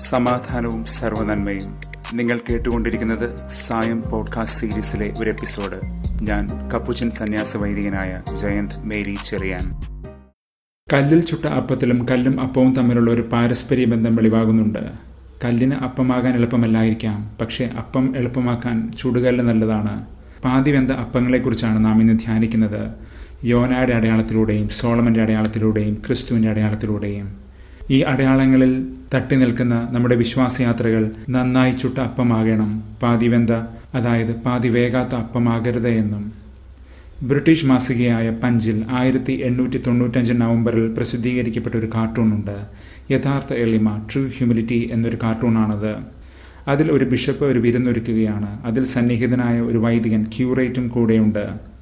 സമാധാനവും സർവനന്മയും നിങ്ങൾ കേട്ടുകൊണ്ടിരിക്കുന്നത് സായം പോഡ്കാസ്റ്റ് സീരീസിലെ ഒരു എപ്പിസോഡ് ഞാൻ കപ്പുച്ചൻ സന്യാസ വൈദികനായ ജയന്ത് മേരി ചെറിയാൻ കല്ലിൽ ചുട്ട അപ്പത്തിലും കല്ലും അപ്പവും തമ്മിലുള്ള ഒരു പാരസ്പര്യ ബന്ധം വെളിവാകുന്നുണ്ട് കല്ലിന് അപ്പമാകാൻ എളുപ്പമല്ലായിരിക്കാം പക്ഷേ അപ്പം എളുപ്പമാക്കാൻ ചുടുകല്ല് നല്ലതാണ് പാതി വെന്ത അപ്പങ്ങളെക്കുറിച്ചാണ് നാം ഇന്ന് ധ്യാനിക്കുന്നത് യോനയുടെ അടയാളത്തിലൂടെയും സോളമന്റെ അടയാളത്തിലൂടെയും ക്രിസ്തുവിന്റെ അടയാളത്തിലൂടെയും ഈ അടയാളങ്ങളിൽ തട്ടി നിൽക്കുന്ന നമ്മുടെ വിശ്വാസയാത്രകൾ നന്നായി ചുട്ട അപ്പമാകണം പാതി വെന്ത അതായത് പാതി വേകാത്ത അപ്പമാകരുത് എന്നും ബ്രിട്ടീഷ് മാസികയായ പഞ്ചിൽ ആയിരത്തി എണ്ണൂറ്റി തൊണ്ണൂറ്റഞ്ച് നവംബറിൽ പ്രസിദ്ധീകരിക്കപ്പെട്ട ഒരു കാർട്ടൂണുണ്ട് യഥാർത്ഥ എളിമ ട്രൂ ഹ്യൂമിലിറ്റി എന്നൊരു കാർട്ടൂണാണത് അതിൽ ഒരു ബിഷപ്പ് ഒരു വിരുന്നൊരുക്കുകയാണ് അതിൽ സന്നിഹിതനായ ഒരു വൈദികൻ ക്യൂറേറ്റും കൂടെയുണ്ട്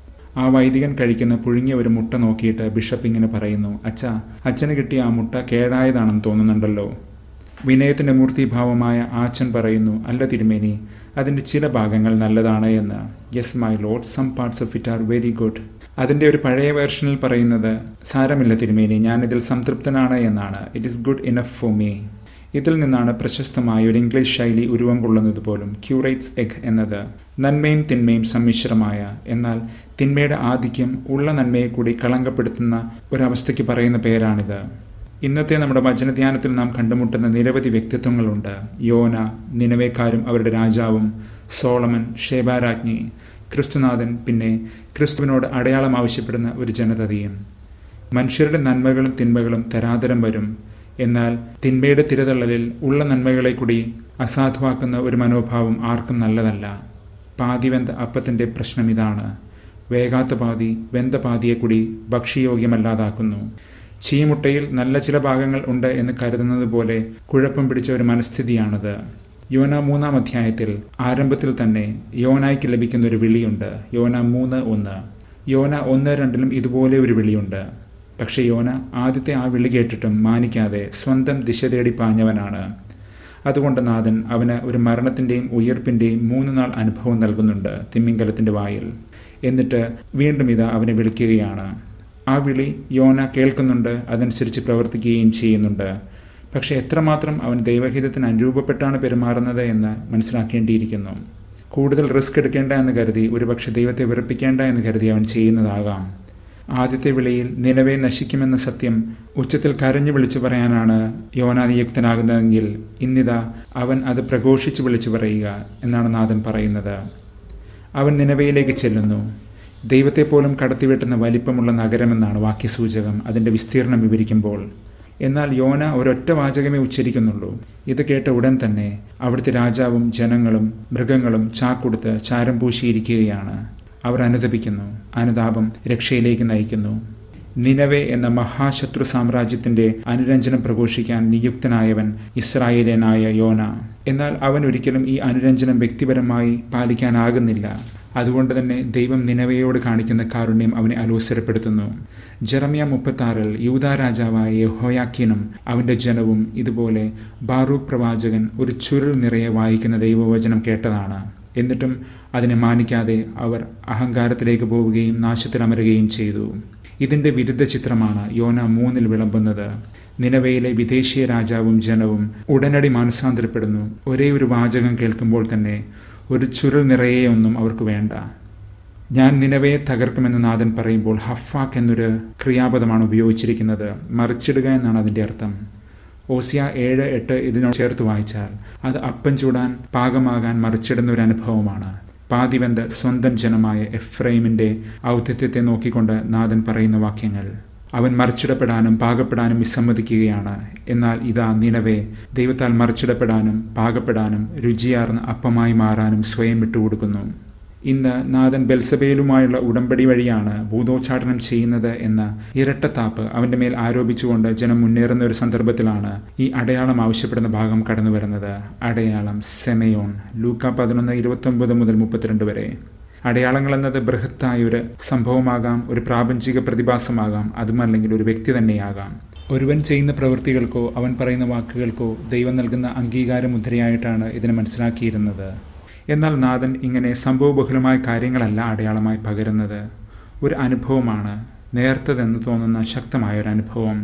ആ വൈദികൻ കഴിക്കുന്ന പുഴുങ്ങിയ ഒരു മുട്ട നോക്കിയിട്ട് ബിഷപ്പ് ഇങ്ങനെ പറയുന്നു അച്ഛാ അച്ഛന് കിട്ടിയ ആ മുട്ട കേടായതാണെന്ന് തോന്നുന്നുണ്ടല്ലോ വിനയത്തിന്റെ മൂർത്തിഭാവമായ ആച്ചൻ പറയുന്നു അല്ല തിരുമേനി അതിന്റെ ചില ഭാഗങ്ങൾ നല്ലതാണ് എന്ന് yes my lord some parts of it are very good അതിന്റെ ഒരു പഴയ വേർഷനിൽ പറയുന്നത് സാരമില്ല തിരുമേനി ഞാൻ ഇതിൽ സംതൃപ്തനാണ് എന്നാണ് it is good enough for me ഇതിൽ നിന്നാണ് പ്രശസ്തമായ ഒരു ഇംഗ്ലീഷ് ശൈലി ഉരുവം കൊള്ളുന്നത് പോലും ക്യൂറേറ്റ്സ് എഗ് എന്നത് നന്മയും തിന്മയും സമ്മിശ്രമായ എന്നാൽ തിന്മയുടെ ആധിക്യം ഉള്ള നന്മയെ കൂടി കളങ്കപ്പെടുത്തുന്ന ഒരവസ്ഥയ്ക്ക് പറയുന്ന പേരാണിത് ഇന്നത്തെ നമ്മുടെ വചനധ്യാനത്തിൽ നാം കണ്ടുമുട്ടുന്ന നിരവധി വ്യക്തിത്വങ്ങളുണ്ട് യോന നിലവേക്കാരും അവരുടെ രാജാവും സോളമൻ ഷേബാരാജ്ഞി ക്രിസ്തുനാഥൻ പിന്നെ ക്രിസ്തുവിനോട് അടയാളം ആവശ്യപ്പെടുന്ന ഒരു ജനതയും മനുഷ്യരുടെ നന്മകളും തിന്മകളും തരാതരം വരും എന്നാൽ തിന്മയുടെ തിരതള്ളലിൽ ഉള്ള നന്മകളെ കൂടി അസാധുവാക്കുന്ന ഒരു മനോഭാവം ആർക്കും നല്ലതല്ല പാതി വെന്ത അപ്പത്തിന്റെ പ്രശ്നം ഇതാണ് വേകാത്ത പാതി വെന്ത പാതിയെ കൂടി ഭക്ഷ്യയോഗ്യമല്ലാതാക്കുന്നു ചീമുട്ടയിൽ നല്ല ചില ഭാഗങ്ങൾ ഉണ്ട് എന്ന് കരുതുന്നത് പോലെ കുഴപ്പം പിടിച്ച ഒരു മനസ്ഥിതിയാണത് യോന മൂന്നാം അധ്യായത്തിൽ ആരംഭത്തിൽ തന്നെ യോനായ്ക്ക് ലഭിക്കുന്ന ഒരു വിളിയുണ്ട് യോന മൂന്ന് ഒന്ന് യോന ഒന്ന് രണ്ടിലും ഇതുപോലെ ഒരു വിളിയുണ്ട് പക്ഷെ യോന ആദ്യത്തെ ആ വിളി കേട്ടിട്ടും മാനിക്കാതെ സ്വന്തം ദിശ തേടി പാഞ്ഞവനാണ് അതുകൊണ്ട് നാഥൻ അവന് ഒരു മരണത്തിന്റെയും ഉയർപ്പിന്റെയും മൂന്ന് നാൾ അനുഭവം നൽകുന്നുണ്ട് തിമ്മിങ്കലത്തിന്റെ വായിൽ എന്നിട്ട് വീണ്ടും ഇത് അവനെ വിളിക്കുകയാണ് ആ വിളി യോന കേൾക്കുന്നുണ്ട് അതനുസരിച്ച് പ്രവർത്തിക്കുകയും ചെയ്യുന്നുണ്ട് പക്ഷെ എത്രമാത്രം അവൻ ദൈവഹിതത്തിന് അനുരൂപപ്പെട്ടാണ് പെരുമാറുന്നത് എന്ന് മനസ്സിലാക്കേണ്ടിയിരിക്കുന്നു കൂടുതൽ റിസ്ക് എടുക്കേണ്ട എന്ന് കരുതി ഒരുപക്ഷെ ദൈവത്തെ വെറുപ്പിക്കേണ്ട എന്ന് കരുതി അവൻ ചെയ്യുന്നതാകാം ആദ്യത്തെ വിളിയിൽ നിലവെ നശിക്കുമെന്ന സത്യം ഉച്ചത്തിൽ കരഞ്ഞു വിളിച്ചു പറയാനാണ് യോന നിയുക്തനാകുന്നതെങ്കിൽ ഇന്നിതാ അവൻ അത് പ്രഘോഷിച്ചു വിളിച്ചു പറയുക എന്നാണ് നാഥൻ പറയുന്നത് അവൻ നിലവയിലേക്ക് ചെല്ലുന്നു ദൈവത്തെ പോലും കടത്തിവെട്ടുന്ന വലിപ്പമുള്ള നഗരമെന്നാണ് വാക്യസൂചകം അതിന്റെ വിസ്തീർണം വിവരിക്കുമ്പോൾ എന്നാൽ യോന ഒരൊറ്റ വാചകമേ ഉച്ചരിക്കുന്നുള്ളൂ ഇത് കേട്ട ഉടൻ തന്നെ അവിടുത്തെ രാജാവും ജനങ്ങളും മൃഗങ്ങളും ചാക്കൊടുത്ത് ചാരം പൂശിയിരിക്കുകയാണ് അവർ അനുദപിക്കുന്നു അനുതാപം രക്ഷയിലേക്ക് നയിക്കുന്നു നിലവെ എന്ന മഹാശത്രു സാമ്രാജ്യത്തിന്റെ അനുരഞ്ജനം പ്രഘോഷിക്കാൻ നിയുക്തനായവൻ ഇസ്രായേലിയനായ യോന എന്നാൽ അവൻ ഒരിക്കലും ഈ അനുരഞ്ജനം വ്യക്തിപരമായി പാലിക്കാനാകുന്നില്ല അതുകൊണ്ട് തന്നെ ദൈവം നിലവയോട് കാണിക്കുന്ന കാരുണ്യം അവനെ അലോസരപ്പെടുത്തുന്നു ജെറമിയ മുപ്പത്താറിൽ യൂത രാജാവായ യഹോയാക്കിനും അവന്റെ ജനവും ഇതുപോലെ ബാറൂഖ് പ്രവാചകൻ ഒരു ചുരുൾ നിറയെ വായിക്കുന്ന ദൈവവചനം കേട്ടതാണ് എന്നിട്ടും അതിനെ മാനിക്കാതെ അവർ അഹങ്കാരത്തിലേക്ക് പോവുകയും നാശത്തിലമരുകയും ചെയ്തു ഇതിന്റെ വിരുദ്ധ ചിത്രമാണ് യോന മൂന്നിൽ വിളമ്പുന്നത് നിലവയിലെ വിദേശീയ രാജാവും ജനവും ഉടനടി മാനസാന്തരപ്പെടുന്നു ഒരേ ഒരു വാചകം കേൾക്കുമ്പോൾ തന്നെ ഒരു ചുരുൾ നിറയെ ഒന്നും അവർക്ക് വേണ്ട ഞാൻ നിലവയെ തകർക്കുമെന്ന് നാഥൻ പറയുമ്പോൾ ഹഫാക്ക് എന്നൊരു ക്രിയാപദമാണ് ഉപയോഗിച്ചിരിക്കുന്നത് മറിച്ചിടുക എന്നാണ് അതിന്റെ അർത്ഥം ഓസിയ ഏഴ് എട്ട് ഇതിനോട് ചേർത്ത് വായിച്ചാൽ അത് അപ്പം ചൂടാൻ പാകമാകാൻ മറിച്ചിടുന്ന ഒരു അനുഭവമാണ് പാതിവന്ത് സ്വന്തം ജനമായ എഫ്രൈമിന്റെ ഔദ്യത്യത്തെ നോക്കിക്കൊണ്ട് നാഥൻ പറയുന്ന വാക്യങ്ങൾ അവൻ മറിച്ചിടപ്പെടാനും പാകപ്പെടാനും വിസമ്മതിക്കുകയാണ് എന്നാൽ ഇതാ നിലവേ ദൈവത്താൽ മറിച്ചിടപ്പെടാനും പാകപ്പെടാനും രുചിയാർന്ന അപ്പമായി മാറാനും സ്വയം വിട്ടുകൊടുക്കുന്നു ഇന്ന് നാഥൻ ബെൽസബേലുമായുള്ള ഉടമ്പടി വഴിയാണ് ഭൂതോച്ചാടനം ചെയ്യുന്നത് എന്ന ഇരട്ടത്താപ്പ് അവന്റെ മേൽ ആരോപിച്ചുകൊണ്ട് ജനം മുന്നേറുന്ന ഒരു സന്ദർഭത്തിലാണ് ഈ അടയാളം ആവശ്യപ്പെടുന്ന ഭാഗം കടന്നു വരുന്നത് അടയാളം സെമയോൺ ലൂക്ക പതിനൊന്ന് ഇരുപത്തി ഒമ്പത് മുതൽ മുപ്പത്തിരണ്ട് വരെ അടയാളങ്ങൾ എന്നത് ബൃഹത്തായ ഒരു സംഭവമാകാം ഒരു പ്രാപഞ്ചിക പ്രതിഭാസമാകാം അതുമല്ലെങ്കിൽ ഒരു വ്യക്തി തന്നെയാകാം ഒരുവൻ ചെയ്യുന്ന പ്രവൃത്തികൾക്കോ അവൻ പറയുന്ന വാക്കുകൾക്കോ ദൈവം നൽകുന്ന അംഗീകാര മുദ്രയായിട്ടാണ് ഇതിനെ മനസ്സിലാക്കിയിരുന്നത് എന്നാൽ നാഥൻ ഇങ്ങനെ സംഭവബഹുലമായ കാര്യങ്ങളല്ല അടയാളമായി പകരുന്നത് ഒരു അനുഭവമാണ് നേർത്തതെന്ന് തോന്നുന്ന ശക്തമായ ഒരു അനുഭവം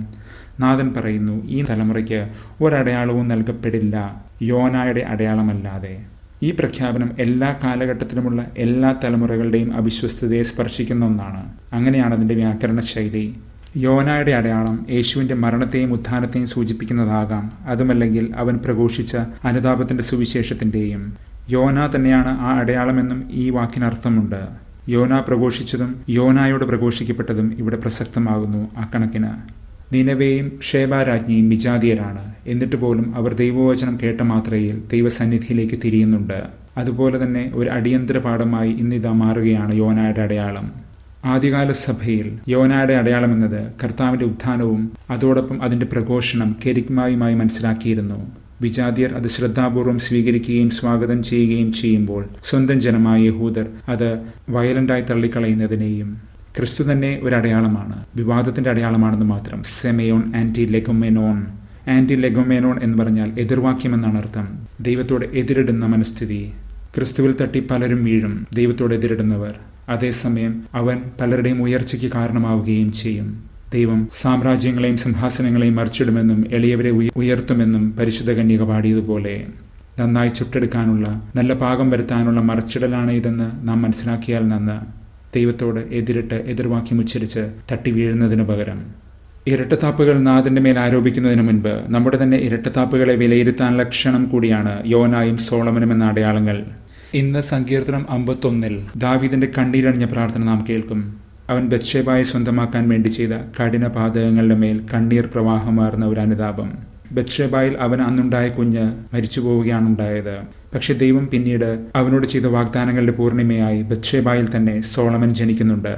നാഥൻ പറയുന്നു ഈ തലമുറയ്ക്ക് ഒരടയാളവും നൽകപ്പെടില്ല യോനായുടെ അടയാളമല്ലാതെ ഈ പ്രഖ്യാപനം എല്ലാ കാലഘട്ടത്തിലുമുള്ള എല്ലാ തലമുറകളുടെയും അവിശ്വസ്തതയെ സ്പർശിക്കുന്ന ഒന്നാണ് അങ്ങനെയാണ് അതിന്റെ വ്യാകരണ ശൈലി യോനായുടെ അടയാളം യേശുവിന്റെ മരണത്തെയും ഉത്ഥാനത്തെയും സൂചിപ്പിക്കുന്നതാകാം അതുമല്ലെങ്കിൽ അവൻ പ്രഘോഷിച്ച അനുതാപത്തിന്റെ സുവിശേഷത്തിന്റെയും യോന തന്നെയാണ് ആ അടയാളമെന്നും ഈ വാക്കിനർത്ഥമുണ്ട് യോന പ്രഘോഷിച്ചതും യോനായോട് പ്രഘോഷിക്കപ്പെട്ടതും ഇവിടെ പ്രസക്തമാകുന്നു ആ കണക്കിന് നിനവേയും ക്ഷേബാരാജ്ഞിയും വിജാതീയരാണ് എന്നിട്ട് പോലും അവർ ദൈവവചനം കേട്ട മാത്രയിൽ ദൈവസന്നിധിയിലേക്ക് തിരിയുന്നുണ്ട് അതുപോലെ തന്നെ ഒരു അടിയന്തര പാഠമായി ഇന്നിതാ മാറുകയാണ് യോനായുടെ അടയാളം ആദ്യകാല സഭയിൽ യോനായുടെ അടയാളം എന്നത് കർത്താവിന്റെ ഉത്ഥാനവും അതോടൊപ്പം അതിന്റെ പ്രഘോഷണം കെരിഗ്മായുമായി മനസ്സിലാക്കിയിരുന്നു വിജാതിയർ അത് ശ്രദ്ധാപൂർവം സ്വീകരിക്കുകയും സ്വാഗതം ചെയ്യുകയും ചെയ്യുമ്പോൾ സ്വന്തം ജനമായ യഹൂദർ അത് വയലന്റായി തള്ളിക്കളയുന്നതിനെയും ക്രിസ്തു തന്നെ ഒരു അടയാളമാണ് വിവാദത്തിന്റെ അടയാളമാണെന്ന് മാത്രം സെമയോൺ ആന്റി ലെഗൊമെനോൺ ആന്റി ലെഗൊമേനോൺ എന്ന് പറഞ്ഞാൽ എതിർവാക്യം എന്നാണ് അർത്ഥം ദൈവത്തോട് എതിരിടുന്ന മനസ്ഥിതി ക്രിസ്തുവിൽ തട്ടി പലരും വീഴും ദൈവത്തോട് എതിരിടുന്നവർ അതേസമയം അവൻ പലരുടെയും ഉയർച്ചയ്ക്ക് കാരണമാവുകയും ചെയ്യും ദൈവം സാമ്രാജ്യങ്ങളെയും സിംഹാസനങ്ങളെയും മറിച്ചിടുമെന്നും എളിയവരെ ഉയർത്തുമെന്നും പരിശുദ്ധ കന്യക പാടിയതുപോലെ നന്നായി ചുട്ടെടുക്കാനുള്ള നല്ല പാകം വരുത്താനുള്ള മറച്ചിടലാണ് ഇതെന്ന് നാം മനസ്സിലാക്കിയാൽ നന്ന് ദൈവത്തോട് എതിരിട്ട് എതിർവാക്യം ഉച്ചരിച്ച് തട്ടി വീഴുന്നതിനു പകരം ഇരട്ടത്താപ്പുകൾ നാഥന്റെ മേൽ ആരോപിക്കുന്നതിന് മുൻപ് നമ്മുടെ തന്നെ ഇരട്ടത്താപ്പുകളെ വിലയിരുത്താനുള്ള ക്ഷണം കൂടിയാണ് യോനായും സോളമനും എന്ന അടയാളങ്ങൾ ഇന്ന് സങ്കീർത്തനം അമ്പത്തൊന്നിൽ ദാവീദിന്റെ കണ്ണീരണിഞ്ഞ പ്രാർത്ഥന നാം കേൾക്കും അവൻ ബത്ഷേബായി സ്വന്തമാക്കാൻ വേണ്ടി ചെയ്ത കഠിന പാതകങ്ങളുടെ മേൽ കണ്ണീർ പ്രവാഹമാർന്ന ഒരു അനുതാപം ബത്ഷേബായിൽ അവൻ അന്നുണ്ടായ കുഞ്ഞ് മരിച്ചു പോവുകയാണ് ഉണ്ടായത് പക്ഷെ ദൈവം പിന്നീട് അവനോട് ചെയ്ത വാഗ്ദാനങ്ങളുടെ പൂർണിമയായി ബത്ഷേബായിൽ തന്നെ സോളമൻ ജനിക്കുന്നുണ്ട്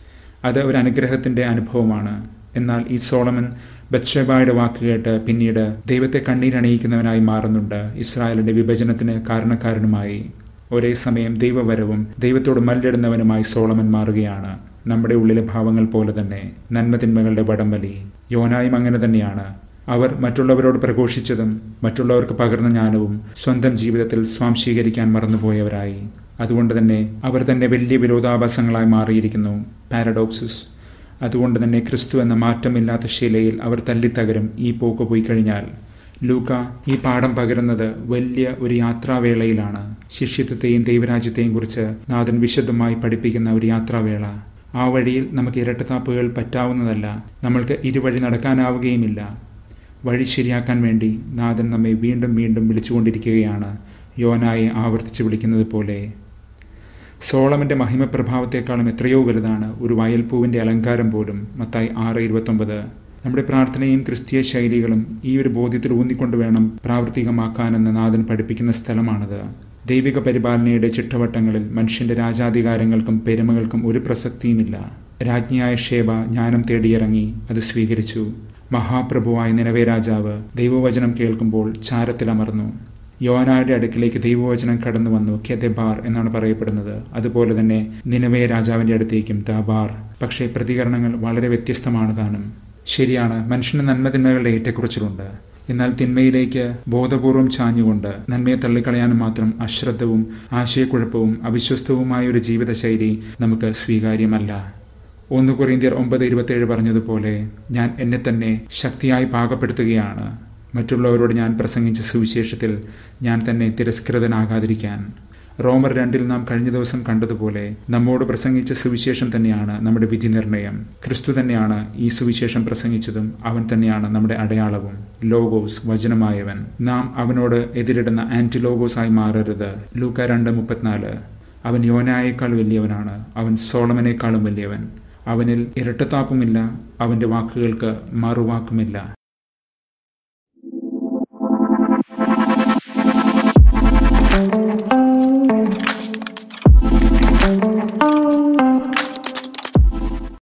അത് ഒരു അനുഗ്രഹത്തിന്റെ അനുഭവമാണ് എന്നാൽ ഈ സോളമൻ ബത്ഷേബായുടെ വാക്ക് കേട്ട് പിന്നീട് ദൈവത്തെ കണ്ണീരണിയിക്കുന്നവനായി മാറുന്നുണ്ട് ഇസ്രായേലിന്റെ വിഭജനത്തിന് കാരണക്കാരനുമായി ഒരേ സമയം ദൈവവരവും ദൈവത്തോട് മല്ലിടുന്നവനുമായി സോളമൻ മാറുകയാണ് നമ്മുടെ ഉള്ളിലെ ഭാവങ്ങൾ പോലെ തന്നെ നന്മതിന്മകളുടെ വടംവലി യോനായും അങ്ങനെ തന്നെയാണ് അവർ മറ്റുള്ളവരോട് പ്രഘോഷിച്ചതും മറ്റുള്ളവർക്ക് പകർന്ന ജ്ഞാനവും സ്വന്തം ജീവിതത്തിൽ സ്വാംശീകരിക്കാൻ മറന്നുപോയവരായി അതുകൊണ്ട് തന്നെ അവർ തന്നെ വലിയ വിരോധാഭാസങ്ങളായി മാറിയിരിക്കുന്നു പാരഡോക്സിസ് അതുകൊണ്ട് തന്നെ ക്രിസ്തു എന്ന മാറ്റമില്ലാത്ത ശിലയിൽ അവർ തല്ലിത്തകരും ഈ പോക്ക് പോയി കഴിഞ്ഞാൽ ലൂക്ക ഈ പാഠം പകരുന്നത് വലിയ ഒരു യാത്രാവേളയിലാണ് ശിഷ്യത്വത്തെയും ദൈവരാജ്യത്തെയും കുറിച്ച് നാഥൻ വിശദമായി പഠിപ്പിക്കുന്ന ഒരു യാത്രാവേള ആ വഴിയിൽ നമുക്ക് ഇരട്ടത്താപ്പുകൾ പറ്റാവുന്നതല്ല നമ്മൾക്ക് ഇരുവഴി നടക്കാനാവുകയുമില്ല വഴി ശരിയാക്കാൻ വേണ്ടി നാഥൻ നമ്മെ വീണ്ടും വീണ്ടും വിളിച്ചുകൊണ്ടിരിക്കുകയാണ് യോനായി ആവർത്തിച്ച് വിളിക്കുന്നത് പോലെ സോളമന്റെ മഹിമപ്രഭാവത്തെക്കാളും എത്രയോ വലുതാണ് ഒരു വയൽപ്പൂവിന്റെ അലങ്കാരം പോലും മത്തായി ആറ് ഇരുപത്തൊമ്പത് നമ്മുടെ പ്രാർത്ഥനയും ക്രിസ്തീയ ശൈലികളും ഈ ഒരു ബോധ്യത്തിൽ ഊന്നിക്കൊണ്ട് വേണം പ്രാവർത്തികമാക്കാനെന്ന് നാഥൻ പഠിപ്പിക്കുന്ന സ്ഥലമാണത് ദൈവിക പരിപാലനയുടെ ചിട്ടവട്ടങ്ങളിൽ മനുഷ്യന്റെ രാജാധികാരങ്ങൾക്കും പെരുമകൾക്കും ഒരു പ്രസക്തിയുമില്ല രാജ്ഞിയായ ഷേബ ജ്ഞാനം തേടിയിറങ്ങി അത് സ്വീകരിച്ചു മഹാപ്രഭുവായ നിലവേ രാജാവ് ദൈവവചനം കേൾക്കുമ്പോൾ ചാരത്തിലമർന്നു യോനായുടെ അടുക്കിലേക്ക് ദൈവവചനം കടന്നു വന്നു കെതെബാർ എന്നാണ് പറയപ്പെടുന്നത് അതുപോലെ തന്നെ നിലവേ രാജാവിന്റെ അടുത്തേക്കും ദബാർ പക്ഷേ പ്രതികരണങ്ങൾ വളരെ വ്യത്യസ്തമാണ് താനും ശരിയാണ് മനുഷ്യന് നന്മതിന്മകളുടെ ഏറ്റക്കുറച്ചിലുണ്ട് എന്നാൽ തിന്മയിലേക്ക് ബോധപൂർവം ചാഞ്ഞുകൊണ്ട് നന്മയെ തള്ളിക്കളയാനും മാത്രം അശ്രദ്ധവും ആശയക്കുഴപ്പവും അവിശ്വസ്തവുമായ ഒരു ജീവിതശൈലി നമുക്ക് സ്വീകാര്യമല്ല ഒന്ന് കൊറിയന്ത്യർ ഒമ്പത് ഇരുപത്തിയേഴ് പറഞ്ഞതുപോലെ ഞാൻ എന്നെ തന്നെ ശക്തിയായി പാകപ്പെടുത്തുകയാണ് മറ്റുള്ളവരോട് ഞാൻ പ്രസംഗിച്ച സുവിശേഷത്തിൽ ഞാൻ തന്നെ തിരസ്കൃതനാകാതിരിക്കാൻ റോമർ രണ്ടിൽ നാം കഴിഞ്ഞ ദിവസം കണ്ടതുപോലെ നമ്മോട് പ്രസംഗിച്ച സുവിശേഷം തന്നെയാണ് നമ്മുടെ വിധി നിർണയം ക്രിസ്തു തന്നെയാണ് ഈ സുവിശേഷം പ്രസംഗിച്ചതും അവൻ തന്നെയാണ് നമ്മുടെ അടയാളവും ലോഗോസ് വചനമായവൻ നാം അവനോട് എതിരിടുന്ന ആന്റി ലോഗോസായി മാറരുത് ലൂക്ക രണ്ട് മുപ്പത്തിനാല് അവൻ യോനായേക്കാൾ വലിയവനാണ് അവൻ സോളമനേക്കാളും വലിയവൻ അവനിൽ ഇരട്ടത്താപ്പുമില്ല അവന്റെ വാക്കുകൾക്ക് മറുവാക്കുമില്ല